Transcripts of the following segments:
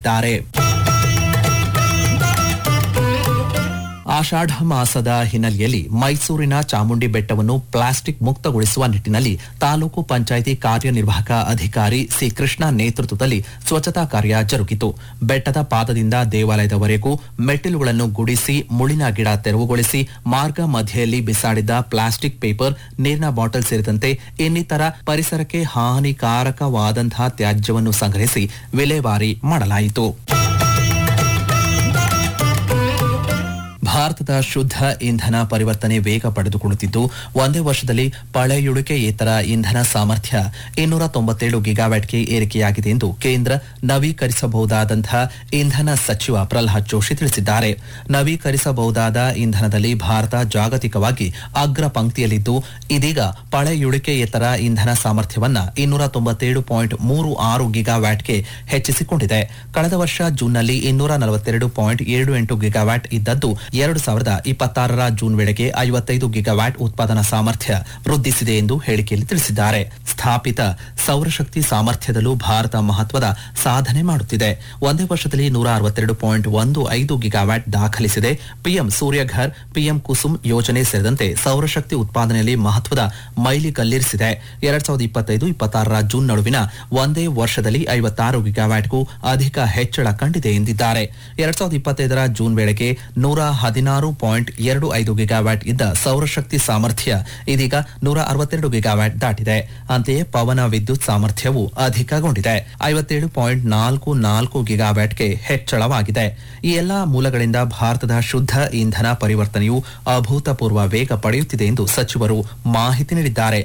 ಹೇಳಿದ್ದಾರೆ ಆಷಾಢ ಮಾಸದ ಹಿನ್ನೆಲೆಯಲ್ಲಿ ಮೈಸೂರಿನ ಚಾಮುಂಡಿ ಬೆಟ್ಟವನ್ನು ಪ್ಲಾಸ್ಟಿಕ್ ಮುಕ್ತಗೊಳಿಸುವ ನಿಟ್ಟಿನಲ್ಲಿ ತಾಲೂಕು ಪಂಚಾಯಿತಿ ಕಾರ್ಯನಿರ್ವಾಹಕ ಅಧಿಕಾರಿ ಸಿ ಕೃಷ್ಣ ನೇತೃತ್ವದಲ್ಲಿ ಸ್ವಚ್ಛತಾ ಕಾರ್ಯ ಜರುಗಿತು ಬೆಟ್ಟದ ಪಾದದಿಂದ ದೇವಾಲಯದವರೆಗೂ ಮೆಟ್ಟಿಲುಗಳನ್ನು ಗುಡಿಸಿ ಮುಳಿನ ಗಿಡ ತೆರವುಗೊಳಿಸಿ ಮಾರ್ಗ ಮಧ್ಯೆಯಲ್ಲಿ ಬಿಸಾಡಿದ್ದ ಪ್ಲಾಸ್ಟಿಕ್ ಪೇಪರ್ ನೀರಿನ ಬಾಟಲ್ ಸೇರಿದಂತೆ ಇನ್ನಿತರ ಪರಿಸರಕ್ಕೆ ಹಾನಿಕಾರಕವಾದಂತಹ ತ್ಯಾಜ್ಯವನ್ನು ಸಂಗ್ರಹಿಸಿ ವಿಲೇವಾರಿ ಮಾಡಲಾಯಿತು ಭಾರತದ ಶುದ್ಧ ಇಂಧನ ಪರಿವರ್ತನೆ ವೇಗ ಪಡೆದುಕೊಳ್ಳುತ್ತಿದ್ದು ಒಂದೇ ವರ್ಷದಲ್ಲಿ ಪಳೆಯುಳಿಕೆಯೇತರ ಇಂಧನ ಸಾಮರ್ಥ್ಯ ಇನ್ನೂರ ತೊಂಬತ್ತೇಳು ಗಿಗಾವ್ಯಾಟ್ಗೆ ಏರಿಕೆಯಾಗಿದೆ ಎಂದು ಕೇಂದ್ರ ನವೀಕರಿಸಬಹುದಾದಂತಹ ಇಂಧನ ಸಚಿವ ಪ್ರಲ್ಹಾದ್ ಜೋಶಿ ತಿಳಿಸಿದ್ದಾರೆ ನವೀಕರಿಸಬಹುದಾದ ಇಂಧನದಲ್ಲಿ ಭಾರತ ಜಾಗತಿಕವಾಗಿ ಅಗ್ರ ಪಂಕ್ತಿಯಲ್ಲಿದ್ದು ಇದೀಗ ಪಳೆಯುಳಿಕೆಯೇತರ ಇಂಧನ ಸಾಮರ್ಥ್ಯವನ್ನ ಇನ್ನೂರ ತೊಂಬತ್ತೇಳು ಪಾಯಿಂಟ್ ಮೂರು ಆರು ಗಿಗಾವ್ಯಾಟ್ಗೆ ಹೆಚ್ಚಿಸಿಕೊಂಡಿದೆ ಕಳೆದ ವರ್ಷ ಜೂನ್ನಲ್ಲಿ ಇನ್ನೂರ ನಲವತ್ತೆರಡು ಪಾಯಿಂಟ್ ಏಳು ಎಂಟು ಗಿಗಾವ್ಯಾಟ್ ಇದ್ದದ್ದು ಎರಡು ಸಾವಿರದ ಇಪ್ಪತ್ತಾರರ ಜೂನ್ ವೇಳೆಗೆ ಐವತ್ತೈದು ಗಿಗಾವ್ಯಾಟ್ ಉತ್ಪಾದನಾ ಸಾಮರ್ಥ್ಯ ವೃದ್ಧಿಸಿದೆ ಎಂದು ಹೇಳಿಕೆಯಲ್ಲಿ ತಿಳಿಸಿದ್ದಾರೆ ಸ್ಥಾಪಿತ ಸೌರಶಕ್ತಿ ಸಾಮರ್ಥ್ಯದಲ್ಲೂ ಭಾರತ ಮಹತ್ವದ ಸಾಧನೆ ಮಾಡುತ್ತಿದೆ ಒಂದೇ ವರ್ಷದಲ್ಲಿ ನೂರ ಅರವತ್ತೆರಡು ಪಾಯಿಂಟ್ ಒಂದು ಐದು ಗಿಗಾವ್ಯಾಟ್ ದಾಖಲಿಸಿದೆ ಪಿಎಂ ಸೂರ್ಯಘರ್ ಪಿಎಂ ಕುಸುಮ್ ಯೋಜನೆ ಸೇರಿದಂತೆ ಸೌರಶಕ್ತಿ ಉತ್ಪಾದನೆಯಲ್ಲಿ ಮಹತ್ವದ ಮೈಲಿಗಲ್ಲಿರಿಸಿದೆ ಎರಡ್ ಸಾವಿರದ ಇಪ್ಪತ್ತೈದು ಇಪ್ಪತ್ತಾರರ ಜೂನ್ ನಡುವಿನ ಒಂದೇ ವರ್ಷದಲ್ಲಿ ಐವತ್ತಾರು ಗಿಗಾವ್ಯಾಟ್ಗೂ ಅಧಿಕ ಹೆಚ್ಚಳ ಕಂಡಿದೆ ಎಂದಿದ್ದಾರೆ ಎರಡ್ ಸಾವಿರದ ಇಪ್ಪತ್ತೈದರ ಜೂನ್ ವೇಳೆಗೆ ನೂರ ಹದಿನಾರು ಪಾಯಿಂಟ್ ಎರಡು ಐದು ಗಿಗಾವ್ಯಾಟ್ ಇದ್ದ ಸೌರಶಕ್ತಿ ಸಾಮರ್ಥ್ಯ ಇದೀಗ ನೂರ ಅರವತ್ತೆರಡು ಗಿಗಾವ್ಯಾಟ್ ದಾಟಿದೆ ಅಂತೆಯೇ ಪವನ ವಿದ್ಯುತ್ ಸಾಮರ್ಥ್ಯವು ಅಧಿಕಗೊಂಡಿದೆ ಐವತ್ತೇಳು ಪಾಯಿಂಟ್ ನಾಲ್ಕು ನಾಲ್ಕು ಗಿಗಾವ್ಯಾಟ್ಗೆ ಹೆಚ್ಚಳವಾಗಿದೆ ಈ ಎಲ್ಲಾ ಮೂಲಗಳಿಂದ ಭಾರತದ ಶುದ್ಧ ಇಂಧನ ಪರಿವರ್ತನೆಯು ಅಭೂತಪೂರ್ವ ವೇಗ ಪಡೆಯುತ್ತಿದೆ ಎಂದು ಸಚಿವರು ಮಾಹಿತಿ ನೀಡಿದ್ದಾರೆ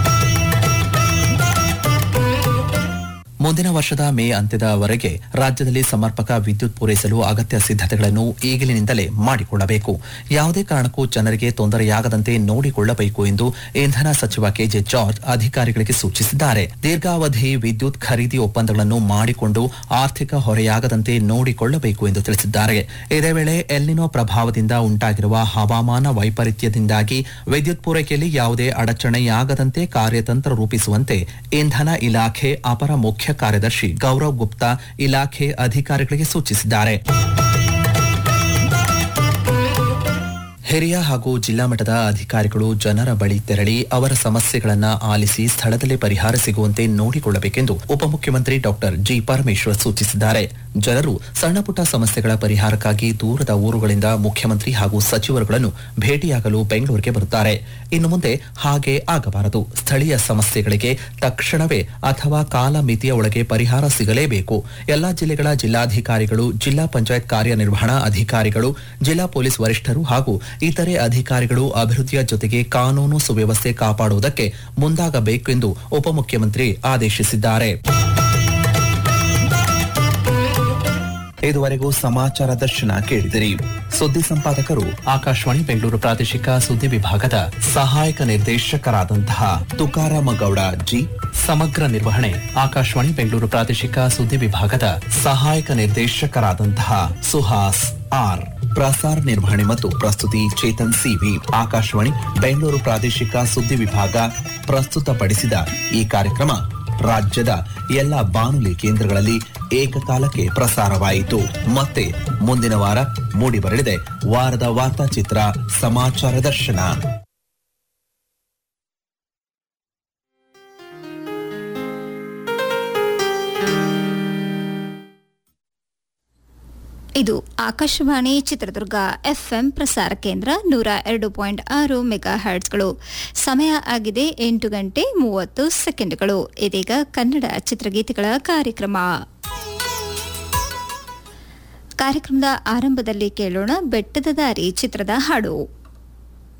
ಮುಂದಿನ ವರ್ಷದ ಮೇ ಅಂತ್ಯದವರೆಗೆ ರಾಜ್ಯದಲ್ಲಿ ಸಮರ್ಪಕ ವಿದ್ಯುತ್ ಪೂರೈಸಲು ಅಗತ್ಯ ಸಿದ್ಧತೆಗಳನ್ನು ಈಗಲಿನಿಂದಲೇ ಮಾಡಿಕೊಳ್ಳಬೇಕು ಯಾವುದೇ ಕಾರಣಕ್ಕೂ ಜನರಿಗೆ ತೊಂದರೆಯಾಗದಂತೆ ನೋಡಿಕೊಳ್ಳಬೇಕು ಎಂದು ಇಂಧನ ಸಚಿವ ಕೆಜೆ ಜಾರ್ಜ್ ಅಧಿಕಾರಿಗಳಿಗೆ ಸೂಚಿಸಿದ್ದಾರೆ ದೀರ್ಘಾವಧಿ ವಿದ್ಯುತ್ ಖರೀದಿ ಒಪ್ಪಂದಗಳನ್ನು ಮಾಡಿಕೊಂಡು ಆರ್ಥಿಕ ಹೊರೆಯಾಗದಂತೆ ನೋಡಿಕೊಳ್ಳಬೇಕು ಎಂದು ತಿಳಿಸಿದ್ದಾರೆ ಇದೇ ವೇಳೆ ಎಲ್ನಿನೋ ಪ್ರಭಾವದಿಂದ ಉಂಟಾಗಿರುವ ಹವಾಮಾನ ವೈಪರೀತ್ಯದಿಂದಾಗಿ ವಿದ್ಯುತ್ ಪೂರೈಕೆಯಲ್ಲಿ ಯಾವುದೇ ಅಡಚಣೆಯಾಗದಂತೆ ಕಾರ್ಯತಂತ್ರ ರೂಪಿಸುವಂತೆ ಇಂಧನ ಇಲಾಖೆ ಅಪರ ಮುಖ್ಯ ಕಾರ್ಯದರ್ಶಿ ಗೌರವ್ ಗುಪ್ತಾ ಇಲಾಖೆ ಅಧಿಕಾರಿಗಳಿಗೆ ಸೂಚಿಸಿದ್ದಾರೆ ಹಿರಿಯ ಹಾಗೂ ಜಿಲ್ಲಾ ಮಟ್ಟದ ಅಧಿಕಾರಿಗಳು ಜನರ ಬಳಿ ತೆರಳಿ ಅವರ ಸಮಸ್ಯೆಗಳನ್ನ ಆಲಿಸಿ ಸ್ಥಳದಲ್ಲೇ ಪರಿಹಾರ ಸಿಗುವಂತೆ ನೋಡಿಕೊಳ್ಳಬೇಕೆಂದು ಉಪಮುಖ್ಯಮಂತ್ರಿ ಡಾಕ್ಟರ್ ಜಿ ಪರಮೇಶ್ವರ್ ಸೂಚಿಸಿದ್ದಾರೆ ಜನರು ಸಣ್ಣ ಪುಟ್ಟ ಸಮಸ್ಯೆಗಳ ಪರಿಹಾರಕ್ಕಾಗಿ ದೂರದ ಊರುಗಳಿಂದ ಮುಖ್ಯಮಂತ್ರಿ ಹಾಗೂ ಸಚಿವರುಗಳನ್ನು ಭೇಟಿಯಾಗಲು ಬೆಂಗಳೂರಿಗೆ ಬರುತ್ತಾರೆ ಇನ್ನು ಮುಂದೆ ಹಾಗೆ ಆಗಬಾರದು ಸ್ಥಳೀಯ ಸಮಸ್ಯೆಗಳಿಗೆ ತಕ್ಷಣವೇ ಅಥವಾ ಕಾಲಮಿತಿಯ ಒಳಗೆ ಪರಿಹಾರ ಸಿಗಲೇಬೇಕು ಎಲ್ಲಾ ಜಿಲ್ಲೆಗಳ ಜಿಲ್ಲಾಧಿಕಾರಿಗಳು ಜಿಲ್ಲಾ ಪಂಚಾಯತ್ ಕಾರ್ಯನಿರ್ವಹಣಾ ಅಧಿಕಾರಿಗಳು ಜಿಲ್ಲಾ ಪೊಲೀಸ್ ವರಿಷ್ಠರು ಹಾಗೂ ಇತರೆ ಅಧಿಕಾರಿಗಳು ಅಭಿವೃದ್ಧಿಯ ಜೊತೆಗೆ ಕಾನೂನು ಸುವ್ಯವಸ್ಥೆ ಕಾಪಾಡುವುದಕ್ಕೆ ಮುಂದಾಗಬೇಕು ಎಂದು ಉಪಮುಖ್ಯಮಂತ್ರಿ ಆದೇಶಿಸಿದ್ದಾರೆ ಇದುವರೆಗೂ ಸಮಾಚಾರ ದರ್ಶನ ಕೇಳಿದಿರಿ ಸುದ್ದಿ ಸಂಪಾದಕರು ಆಕಾಶವಾಣಿ ಬೆಂಗಳೂರು ಪ್ರಾದೇಶಿಕ ಸುದ್ದಿ ವಿಭಾಗದ ಸಹಾಯಕ ನಿರ್ದೇಶಕರಾದಂತಹ ತುಕಾರಾಮ ಗೌಡ ಜಿ ಸಮಗ್ರ ನಿರ್ವಹಣೆ ಆಕಾಶವಾಣಿ ಬೆಂಗಳೂರು ಪ್ರಾದೇಶಿಕ ಸುದ್ದಿ ವಿಭಾಗದ ಸಹಾಯಕ ನಿರ್ದೇಶಕರಾದಂತಹ ಸುಹಾಸ್ ಆರ್ ಪ್ರಸಾರ ನಿರ್ವಹಣೆ ಮತ್ತು ಪ್ರಸ್ತುತಿ ಚೇತನ್ ಸಿವಿ ಆಕಾಶವಾಣಿ ಬೆಂಗಳೂರು ಪ್ರಾದೇಶಿಕ ಸುದ್ದಿ ವಿಭಾಗ ಪ್ರಸ್ತುತಪಡಿಸಿದ ಈ ಕಾರ್ಯಕ್ರಮ ರಾಜ್ಯದ ಎಲ್ಲ ಬಾನುಲಿ ಕೇಂದ್ರಗಳಲ್ಲಿ ಏಕಕಾಲಕ್ಕೆ ಪ್ರಸಾರವಾಯಿತು ಮತ್ತೆ ಮುಂದಿನ ವಾರ ಮೂಡಿಬರಲಿದೆ ವಾರದ ವಾರ್ತಾಚಿತ್ರ ಸಮಾಚಾರ ದರ್ಶನ ಇದು ಆಕಾಶವಾಣಿ ಚಿತ್ರದುರ್ಗ ಎಫ್ಎಂ ಪ್ರಸಾರ ಕೇಂದ್ರ ನೂರ ಎರಡು ಪಾಯಿಂಟ್ ಆರು ಮೆಗಾ ಹರ್ಟ್ಸ್ಗಳು ಸಮಯ ಆಗಿದೆ ಎಂಟು ಗಂಟೆ ಮೂವತ್ತು ಸೆಕೆಂಡ್ಗಳು ಇದೀಗ ಕನ್ನಡ ಚಿತ್ರಗೀತೆಗಳ ಕಾರ್ಯಕ್ರಮ ಕಾರ್ಯಕ್ರಮದ ಆರಂಭದಲ್ಲಿ ಕೇಳೋಣ ಬೆಟ್ಟದ ದಾರಿ ಚಿತ್ರದ ಹಾಡು